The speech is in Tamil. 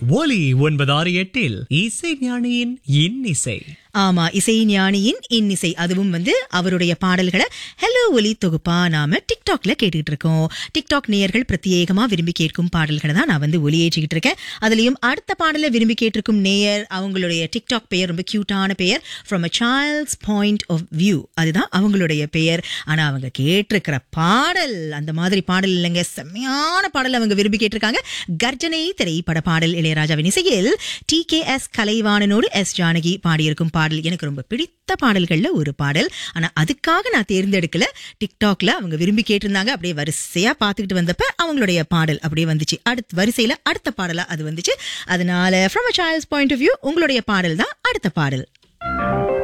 ஒலி ஒன்பது ஆறு எட்டில் இசை ஞானியின் இன்னிசை ஆமா இசை ஞானியின் இன்னிசை அதுவும் வந்து அவருடைய பாடல்களை ஹலோ ஒலி தொகுப்பா நாம டிக்டாக்ல கேட்டுட்டு இருக்கோம் டிக்டாக் நேயர்கள் பிரத்யேகமா விரும்பி கேட்கும் பாடல்களை தான் நான் வந்து ஒலியேற்றிக்கிட்டு இருக்கேன் அதுலயும் அடுத்த பாடலை விரும்பி கேட்டிருக்கும் நேயர் அவங்களுடைய டிக்டாக் பெயர் ரொம்ப கியூட்டான பெயர் from a child's point of view அதுதான் அவங்களுடைய பெயர் ஆனா அவங்க கேட்டிருக்கிற பாடல் அந்த மாதிரி பாடல் இல்லைங்க செம்மையான பாடல் அவங்க விரும்பி கேட்டிருக்காங்க கர்ஜனை திரைப்பட பாடல் இளையராஜாவின் இசையில் டி கே எஸ் கலைவாணனோடு எஸ் ஜானகி பாடியிருக்கும் பாடல் எனக்கு ரொம்ப பிடித்த பாடல்கள்ல ஒரு பாடல் ஆனா அதுக்காக நான் தேர்ந்தெடுக்கல டிக்டாக்ல அவங்க விரும்பி கேட்டிருந்தாங்க அப்படியே வரிசையா பார்த்துக்கிட்டு வந்தப்ப அவங்களுடைய பாடல் அப்படியே வந்துச்சு அடுத்த வரிசையில அடுத்த பாடலா அது வந்துச்சு அதனால from a child's point of view உங்களுடைய பாடல் தான் அடுத்த பாடல்